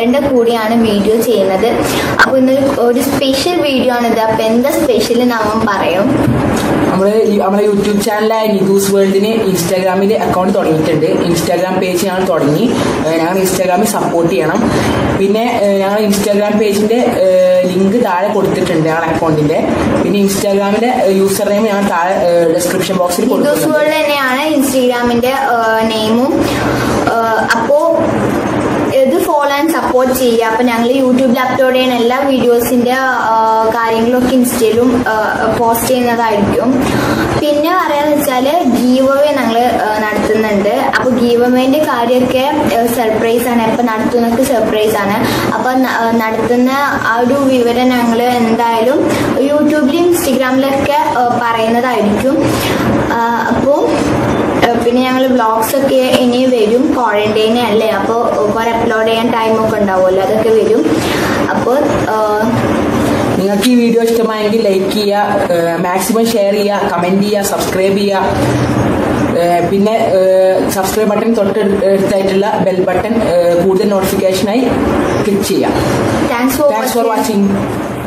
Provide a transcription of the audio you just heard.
ആളിന്റെ കൂടെയാണ് വീഡിയോ ചെയ്യുന്നത് അപ്പൊ ഇന്ന് ഒരു സ്പെഷ്യൽ വീഡിയോ ആണിത് അപ്പൊ എന്താ സ്പെഷ്യൽ നമ്മ പറയും നമ്മള് ഈ- നമ്മളെ യൂട്യൂബ് ചാനലായ നിതൂസ് വേൾഡിന് ഇൻസ്റ്റാഗ്രാമിൽ അക്കൗണ്ട് തുടങ്ങിയിട്ടുണ്ട് ഇൻസ്റ്റാഗ്രാം പേജ് ഞങ്ങൾ തുടങ്ങി ഏഹ് ഞങ്ങൾ ഇൻസ്റ്റാഗ്രാമിൽ സപ്പോർട്ട് ചെയ്യണം പിന്നെ ഏഹ് ഞങ്ങൾ ഇൻസ്റ്റാഗ്രാം പേജിന്റെ ലിങ്ക് താഴെ കൊടുത്തിട്ടുണ്ട് ഞങ്ങളുടെ അക്കൗണ്ടിന്റെ പിന്നെ ഇൻസ്റ്റാഗ്രാമിന്റെ യൂസർ നെയിം ഞാൻ താഴെ ഡിസ്ക്രിപ്ഷൻ ബോക്സിൽ ന്യൂസ് കൊടുത്തിട്ടുണ്ട് വേൾഡ് തന്നെയാണ് ഇൻസ്റ്റഗ്രാമിന്റെ നെയിമും അപ്പോ ഇത് ഫോളോ ആൻഡ് സപ്പോർട്ട് ചെയ്യുക അപ്പൊ ഞങ്ങൾ യൂട്യൂബിൽ അപ്ലോഡ് ചെയ്യുന്ന എല്ലാ വീഡിയോസിന്റെ കാര്യങ്ങളൊക്കെ ഇൻസ്റ്റയിലും പോസ്റ്റ് ചെയ്യുന്നതായിരിക്കും പിന്നെ പറയാന്ന് വെച്ചാല് ഗീവ് അവേ ഞങ്ങൾ നടത്തുന്നുണ്ട് അപ്പൊ ഗീവ് അവേന്റെ കാര്യമൊക്കെ സർപ്രൈസ് ആണ് ഇപ്പൊ നടത്തുന്നൊക്കെ സർപ്രൈസ് ആണ് അപ്പൊ ന- ആ, നടത്തുന്ന ആ ഒരു വിവരം ഞങ്ങൾ എന്തായാലും യൂട്യൂബിലും ഇൻസ്റ്റഗ്രാമിലൊക്കെ ആ, പറയുന്നതായിരിക്കും ആ, അപ്പോൾ ഏഹ് പിന്നെ ഞങ്ങൾ വ്ളോഗ്സ് ഒക്കെ ഇനി വരും ക്വാറന്റൈൻ അല്ലേ അപ്പോൾ കുറെ അപ്ലോഡ് ചെയ്യാൻ ടൈം ഒക്കെ ഉണ്ടാവുമല്ലോ അതൊക്കെ വരും അപ്പോൾ നിങ്ങൾക്ക് ഈ വീഡിയോ ഇഷ്ടമായെങ്കിൽ ലൈക്ക് ചെയ്യുക മാക്സിമം ഷെയർ ചെയ്യുക കമന്റ് ചെയ്യുക സബ്സ്ക്രൈബ് ചെയ്യുക ഏഹ് പിന്നെ സബ്സ്ക്രൈബ് ബട്ടൺ തൊട്ട് അടുത്തായിട്ടുള്ള ബെൽ ബട്ടൺ കൂടുതൽ നോട്ടിഫിക്കേഷനായി ക്ലിക്ക് ചെയ്യുക thanks for thanks for watching